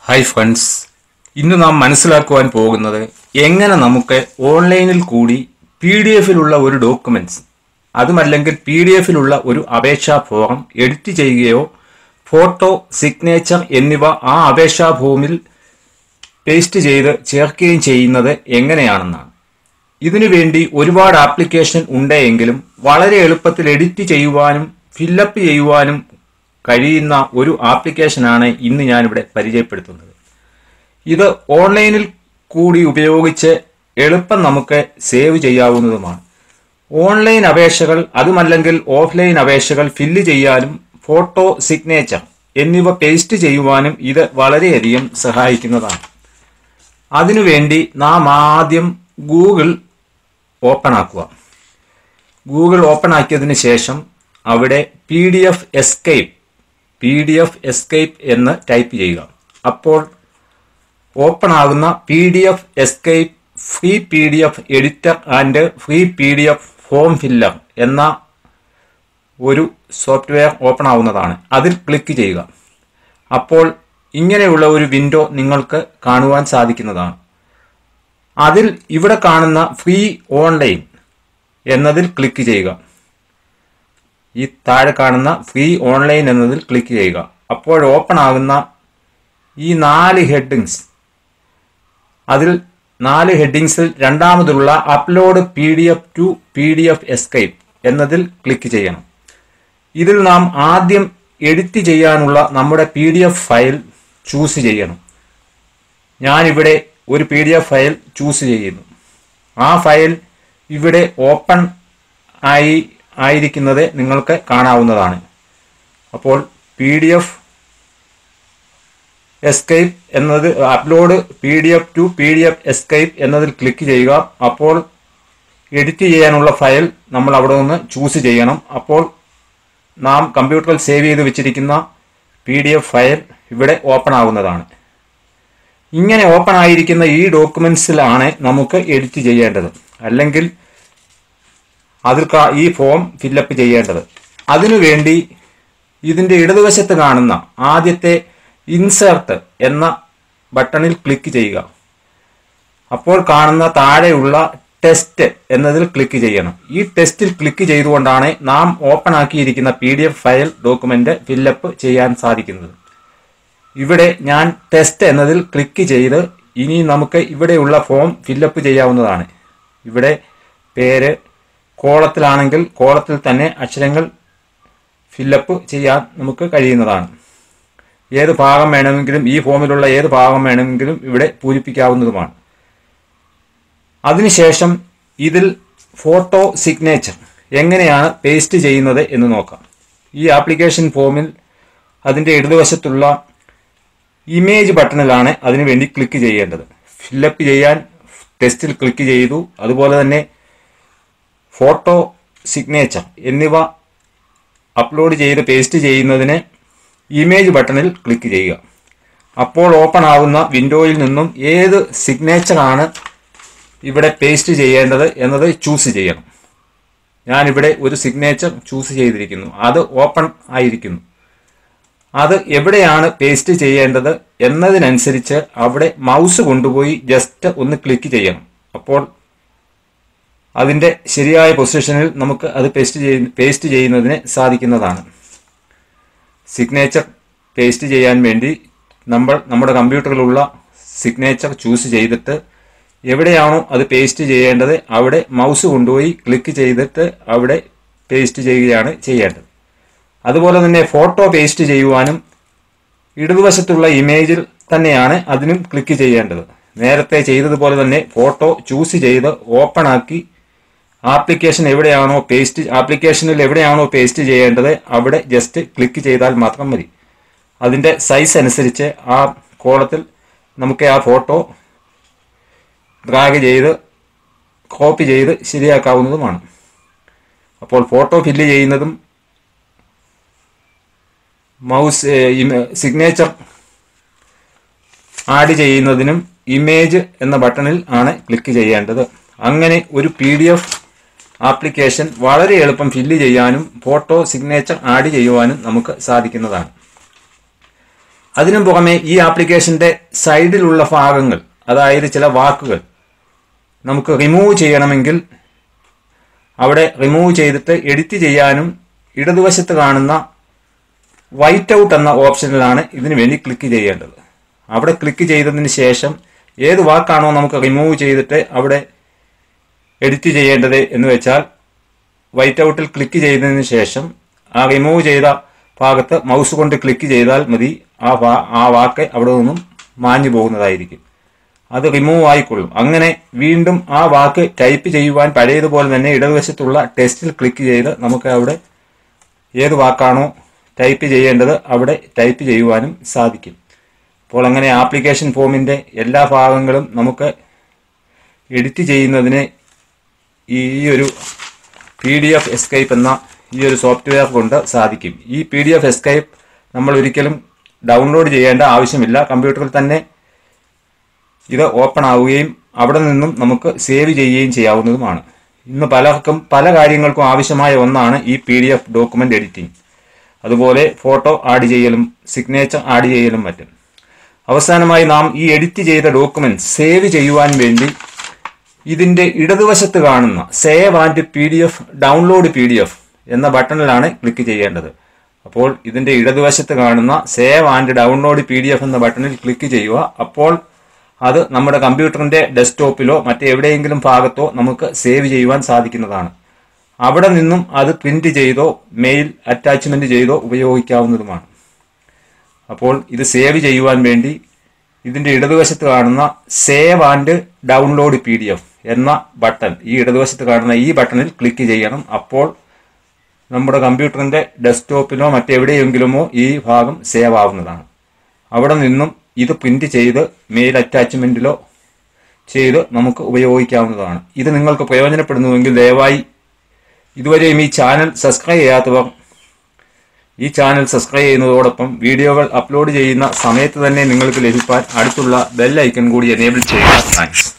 hi friends ഇന്ന് നാം മനസ്സിലാക്കുവാൻ പോകുന്നത് എങ്ങനെ നമുക്ക് ഓൺലൈനിൽ കൂടി പി ഡി എഫിലുള്ള ഒരു ഡോക്യുമെന്റ്സ് അതുമല്ലെങ്കിൽ പി ഡി എഫിലുള്ള ഒരു അപേക്ഷാ ഫോം എഡിറ്റ് ചെയ്യുകയോ ഫോട്ടോ സിഗ്നേച്ചർ എന്നിവ ആ അപേക്ഷാ ഫോമിൽ പേസ്റ്റ് ചെയ്ത് ചേർക്കുകയും ചെയ്യുന്നത് എങ്ങനെയാണെന്നാണ് ഇതിനു വേണ്ടി ഒരുപാട് ആപ്ലിക്കേഷൻ ഉണ്ടെങ്കിലും വളരെ എളുപ്പത്തിൽ എഡിറ്റ് ചെയ്യുവാനും ഫില്ലപ്പ് ചെയ്യുവാനും കഴിയുന്ന ഒരു ആപ്ലിക്കേഷനാണ് ഇന്ന് ഞാനിവിടെ പരിചയപ്പെടുത്തുന്നത് ഇത് ഓൺലൈനിൽ കൂടി ഉപയോഗിച്ച് എളുപ്പം നമുക്ക് സേവ് ചെയ്യാവുന്നതുമാണ് ഓൺലൈൻ അപേക്ഷകൾ അതുമല്ലെങ്കിൽ ഓഫ്ലൈൻ അപേക്ഷകൾ ഫില്ല് ചെയ്യാനും ഫോട്ടോ സിഗ്നേച്ചർ എന്നിവ പേസ്റ്റ് ചെയ്യുവാനും ഇത് വളരെയധികം സഹായിക്കുന്നതാണ് അതിനുവേണ്ടി നാം ആദ്യം ഗൂഗിൾ ഓപ്പൺ ആക്കുക ഗൂഗിൾ ഓപ്പൺ ആക്കിയതിന് ശേഷം അവിടെ P D F escape P D F escape എന്ന് ടൈപ്പ് ചെയ്യുക അപ്പോൾ ഓപ്പൺ ആകുന്ന P D F escape free P D F editor and free P D F form filler എന്ന ഒരു സോഫ്റ്റ്വെയർ ഓപ്പൺ ആവുന്നതാണ് അതിൽ ക്ലിക്ക് ചെയ്യുക അപ്പോൾ ഇങ്ങനെയുള്ള ഒരു വിൻഡോ നിങ്ങൾക്ക് കാണുവാൻ സാധിക്കുന്നതാണ് അതിൽ ഇവിടെ കാണുന്ന ഫ്രീ ഓൺലൈൻ എന്നതിൽ ക്ലിക്ക് ചെയ്യുക ഈ താഴെ കാണുന്ന ഫ്രീ ഓൺലൈൻ എന്നതിൽ ക്ലിക്ക് ചെയ്യുക അപ്പോൾ ഓപ്പൺ ആകുന്ന ഈ നാല് ഹെഡിങ്സ് അതിൽ നാല് ഹെഡിങ്സിൽ രണ്ടാമതുള്ള upload P D F to P D F escape എന്നതിൽ ക്ലിക്ക് ചെയ്യണം ഇതിൽ നാം ആദ്യം എഡിറ്റ് ചെയ്യാനുള്ള നമ്മുടെ P D F file choose ചെയ്യണം ഞാനിവിടെ ഒരു P D F file choose ചെയ്യുന്നു ആ ഫയൽ ഇവിടെ ഓപ്പൺ ആയി ആയിരിക്കുന്നത് നിങ്ങൾക്ക് കാണാവുന്നതാണ് അപ്പോൾ പി ഡി എഫ് എസ്കേപ്പ് എന്നത് upload P D F to P D F escape എന്നതിൽ ക്ലിക്ക് ചെയ്യുക അപ്പോൾ എഡിറ്റ് ചെയ്യാനുള്ള ഫയൽ നമ്മൾ അവിടെ നിന്ന് ചൂസ് ചെയ്യണം അപ്പോൾ നാം കമ്പ്യൂട്ടറിൽ സേവ് ചെയ്ത് വെച്ചിരിക്കുന്ന പി ഡി എഫ് ഫയൽ ഇവിടെ ഓപ്പൺ ആകുന്നതാണ് ഇങ്ങനെ ഓപ്പൺ ആയിരിക്കുന്ന ഈ ഡോക്യുമെന്റ്സിലാണ് നമുക്ക് എഡിറ്റ് ചെയ്യേണ്ടത് അല്ലെങ്കിൽ അതിൽ കാ- ഈ ഫോം ഫില്ലപ്പ് ചെയ്യേണ്ടത് അതിനുവേണ്ടി ഇതിന്റെ ഇടതുവശത്ത് കാണുന്ന ആദ്യത്തെ ഇൻസേർട്ട് എന്ന ബട്ടണിൽ ക്ലിക്ക് ചെയ്യുക അപ്പോൾ കാണുന്ന താഴെയുള്ള ടെസ്റ്റ് എന്നതിൽ ക്ലിക്ക് ചെയ്യണം ഈ ടെസ്റ്റിൽ ക്ലിക്ക് ചെയ്തുകൊണ്ടാണ് നാം ഓപ്പൺ ആക്കിയിരിക്കുന്ന P D F file document fill up ചെയ്യാൻ സാധിക്കുന്നത് ഇവിടെ ഞാൻ ടെസ്റ്റ് എന്നതിൽ ക്ലിക്ക് ചെയ്ത് ഇനി നമുക്ക് ഇവിടെയുള്ള ഫോം ഫില്ലപ്പ് ചെയ്യാവുന്നതാണ് ഇവിടെ പേര് കോളത്തിലാണെങ്കിൽ കോളത്തിൽ തന്നെ അക്ഷരങ്ങൾ ഫില്ലപ്പ് ചെയ്യാൻ നമുക്ക് കഴിയുന്നതാണ് ഏത് ഭാഗം വേണമെങ്കിലും ഈ ഫോമിലുള്ള ഏത് ഭാഗം വേണമെങ്കിലും ഇവിടെ പൂരിപ്പിക്കാവുന്നതുമാണ് അതിനുശേഷം ഇതിൽ ഫോട്ടോ സിഗ്നേച്ചർ എങ്ങനെയാണ് പേസ്റ്റ് ചെയ്യുന്നത് എന്ന് നോക്കാം ഈ ആപ്ലിക്കേഷൻ ഫോമിൽ അതിൻ്റെ ഇടതുവശത്തുള്ള ഇമേജ് ബട്ടണിലാണ് അതിനു വേണ്ടി ക്ലിക്ക് ചെയ്യേണ്ടത് ഫില്ലപ്പ് ചെയ്യാൻ ടെസ്റ്റിൽ ക്ലിക്ക് ചെയ്തു അതുപോലെ തന്നെ ഫോട്ടോ സിഗ്നേച്ചർ എന്നിവ അപ്ലോഡ് ചെയ്ത് പേസ്റ്റ് ചെയ്യുന്നതിന് ഇമേജ് ബട്ടണിൽ ക്ലിക്ക് ചെയ്യുക അപ്പോൾ ഓപ്പൺ ആകുന്ന വിൻഡോയിൽ നിന്നും ഏത് സിഗ്നേച്ചറാണ് ഇവിടെ പേസ്റ്റ് ചെയ്യേണ്ടത് എന്നത് ചൂസ് ചെയ്യണം ഞാനിവിടെ ഒരു സിഗ്നേച്ചർ ചൂസ് ചെയ്തിരിക്കുന്നു അത് ഓപ്പൺ ആയിരിക്കുന്നു അത് എവിടെയാണ് പേസ്റ്റ് ചെയ്യേണ്ടത് എന്നതിനനുസരിച്ച് അവിടെ മൗസ് കൊണ്ടുപോയി ജസ്റ്റ് ഒന്ന് ക്ലിക്ക് ചെയ്യണം അപ്പോൾ അതിൻ്റെ ശരിയായ പൊസിഷനിൽ നമുക്ക് അത് പേസ്റ്റ് ചെയ്യ പേസ്റ്റ് ചെയ്യുന്നതിന് സാധിക്കുന്നതാണ് സിഗ്നേച്ചർ പേസ്റ്റ് ചെയ്യാൻ വേണ്ടി നമ്മൾ നമ്മുടെ കമ്പ്യൂട്ടറിലുള്ള സിഗ്നേച്ചർ ചൂസ് ചെയ്തിട്ട് എവിടെയാണോ അത് പേസ്റ്റ് ചെയ്യേണ്ടത് അവിടെ മൗസ് കൊണ്ടുപോയി ക്ലിക്ക് ചെയ്തിട്ട് അവിടെ പേസ്റ്റ് ചെയ്യുകയാണ് ചെയ്യേണ്ടത് അതുപോലെ തന്നെ ഫോട്ടോ പേസ്റ്റ് ചെയ്യുവാനും ഇടതുവശത്തുള്ള ഇമേജിൽ തന്നെയാണ് അതിനും ക്ലിക്ക് ചെയ്യേണ്ടത് നേരത്തെ ചെയ്തതുപോലെ തന്നെ ഫോട്ടോ ചൂസ് ചെയ്ത് ഓപ്പൺ ആക്കി ആപ്ലിക്കേഷൻ എവിടെയാണോ പേസ്റ്റ് ആപ്ലിക്കേഷനിൽ എവിടെയാണോ പേസ്റ്റ് ചെയ്യേണ്ടത് അവിടെ ജസ്റ്റ് ക്ലിക്ക് ചെയ്താൽ മാത്രം മതി അതിൻ്റെ സൈസ് അനുസരിച്ച് ആ കോളത്തിൽ നമുക്ക് ആ ഫോട്ടോ ഡ്രാഗ് ചെയ്ത് കോപ്പി ചെയ്ത് ശരിയാക്കാവുന്നതുമാണ് അപ്പോൾ ഫോട്ടോ ഫില്ല് ചെയ്യുന്നതും മൗസ് സിഗ്നേച്ചർ ആഡ് ചെയ്യുന്നതിനും ഇമേജ് എന്ന ബട്ടണിൽ ആണ് ക്ലിക്ക് ചെയ്യേണ്ടത് അങ്ങനെ ഒരു പി ഡി എഫ് ആപ്ലിക്കേഷൻ വളരെ എളുപ്പം ഫില്ല് ചെയ്യാനും ഫോട്ടോ സിഗ്നേച്ചർ ആഡ് ചെയ്യുവാനും നമുക്ക് സാധിക്കുന്നതാണ് അതിനു പുറമെ ഈ ആപ്ലിക്കേഷന്റെ സൈഡിലുള്ള ഭാഗങ്ങൾ അതായത് ചില വാക്കുകൾ നമുക്ക് റിമൂവ് ചെയ്യണമെങ്കിൽ അവിടെ റിമൂവ് ചെയ്തിട്ട് എഡിറ്റ് ചെയ്യാനും ഇടതുവശത്ത് കാണുന്ന വൈറ്റ് ഔട്ട് എന്ന ഓപ്ഷനിലാണ് ഇതിനു വേണ്ടി ക്ലിക്ക് ചെയ്യേണ്ടത് അവിടെ ക്ലിക്ക് ചെയ്തതിന് ശേഷം ഏത് വാക്കാണോ നമുക്ക് റിമൂവ് ചെയ്തിട്ട് അവിടെ എഡിറ്റ് ചെയ്യേണ്ടത് എന്ന് വെച്ചാൽ വൈറ്റ് ഔട്ടിൽ ക്ലിക്ക് ചെയ്തതിന് ശേഷം ആ റിമൂവ് ചെയ്ത ഭാഗത്ത് മൗസ് കൊണ്ട് ക്ലിക്ക് ചെയ്താൽ മതി ആ ഭാ- ആ വാക്ക് അവിടെ നിന്നും മാഞ്ഞു പോകുന്നതായിരിക്കും അത് റിമൂവ് ആയിക്കൊള്ളും അങ്ങനെ വീണ്ടും ആ വാക്ക് ടൈപ്പ് ചെയ്യുവാൻ പഴയതുപോലെ തന്നെ ഇടതുവശത്തുള്ള ടെസ്റ്റിൽ ക്ലിക്ക് ചെയ്ത് നമുക്ക് അവിടെ ഏത് വാക്കാണോ ടൈപ്പ് ചെയ്യേണ്ടത് അവിടെ ടൈപ്പ് ചെയ്യുവാനും സാധിക്കും അപ്പോൾ അങ്ങനെ ആപ്ലിക്കേഷൻ ഫോമിൻ്റെ എല്ലാ ഭാഗങ്ങളും നമുക്ക് എഡിറ്റ് ചെയ്യുന്നതിന് ഈ ഒരു പി ഡി എഫ് എസ്കേപ്പ് എന്ന ഈ ഒരു സോഫ്റ്റ്വെയർ കൊണ്ട് സാധിക്കും ഈ പി ഡി എഫ് എസ്കേപ്പ് നമ്മൾ ഒരിക്കലും ഡൗൺലോഡ് ചെയ്യേണ്ട ആവശ്യമില്ല കമ്പ്യൂട്ടറിൽ തന്നെ ഇത് ഓപ്പൺ ആവുകയും അവിടെ നിന്നും നമുക്ക് സേവ് ചെയ്യുകയും ചെയ്യാവുന്നതുമാണ് ഇന്ന് പലർക്കും പല കാര്യങ്ങൾക്കും ആവശ്യമായ ഒന്നാണ് ഈ P D F document editing അതുപോലെ ഫോട്ടോ ആഡ് ചെയ്യലും സിഗ്നേച്ചർ ആഡ് ചെയ്യലും മറ്റും അവസാനമായി നാം ഈ എഡിറ്റ് ചെയ്ത ഡോക്യുമെന്റ് സേവ് ചെയ്യുവാൻ വേണ്ടി ഇതിന്റെ ഇടതുവശത്ത് കാണുന്ന save and P D F download P D F എന്ന ബട്ടണിലാണ് ക്ലിക്ക് ചെയ്യേണ്ടത് അപ്പോൾ ഇതിന്റെ ഇടതുവശത്ത് കാണുന്ന save and download P D F എന്ന ബട്ടണിൽ ക്ലിക്ക് ചെയ്യുക അപ്പോൾ അത് നമ്മുടെ കമ്പ്യൂട്ടറിന്റെ ഡെസ്ക്ടോപ്പിലോ മറ്റെവിടെയെങ്കിലും ഭാഗത്തോ നമുക്ക് സേവ് ചെയ്യുവാൻ സാധിക്കുന്നതാണ് അവിടെ നിന്നും അത് പ്രിന്റ് ചെയ്തോ മെയിൽ അറ്റാച്ച്മെന്റ് ചെയ്തോ ഉപയോഗിക്കാവുന്നതുമാണ് അപ്പോൾ ഇത് സേവ് ചെയ്യുവാൻ വേണ്ടി ഇതിന്റെ ഇടതുവശത്ത് കാണുന്ന save and download P D F എന്ന ബട്ടൺ ഈ ഇടതുവശത്ത് കാണുന്ന ഈ ബട്ടണിൽ ക്ലിക്ക് ചെയ്യണം അപ്പോൾ നമ്മുടെ കമ്പ്യൂട്ടറിന്റെ ഡെസ്ക്ടോപ്പിലോ മറ്റെവിടെയെങ്കിലുമോ ഈ ഭാഗം സേവ് ആവുന്നതാണ് അവിടെ നിന്നും ഇത് പ്രിന്റ് ചെയ്ത് മെയിൽ അറ്റാച്ച്മെന്റിലോ ചെയ്ത് നമുക്ക് ഉപയോഗിക്കാവുന്നതാണ് ഇത് നിങ്ങൾക്ക് പ്രയോജനപ്പെടുന്നുവെങ്കിൽ ദയവായി ഇതുവരെയും ഈ ചാനൽ സബ്സ്ക്രൈബ് ചെയ്യാത്തവർ ഈ ചാനൽ സബ്സ്ക്രൈബ് ചെയ്യുന്നതോടൊപ്പം വീഡിയോകൾ അപ്ലോഡ് ചെയ്യുന്ന സമയത്ത് തന്നെ നിങ്ങൾക്ക് ലഭിക്കാൻ അടുത്തുള്ള ബെൽ ഐക്കൺ കൂടി എനേബിൾ ചെയ്യുക താങ്ക്സ്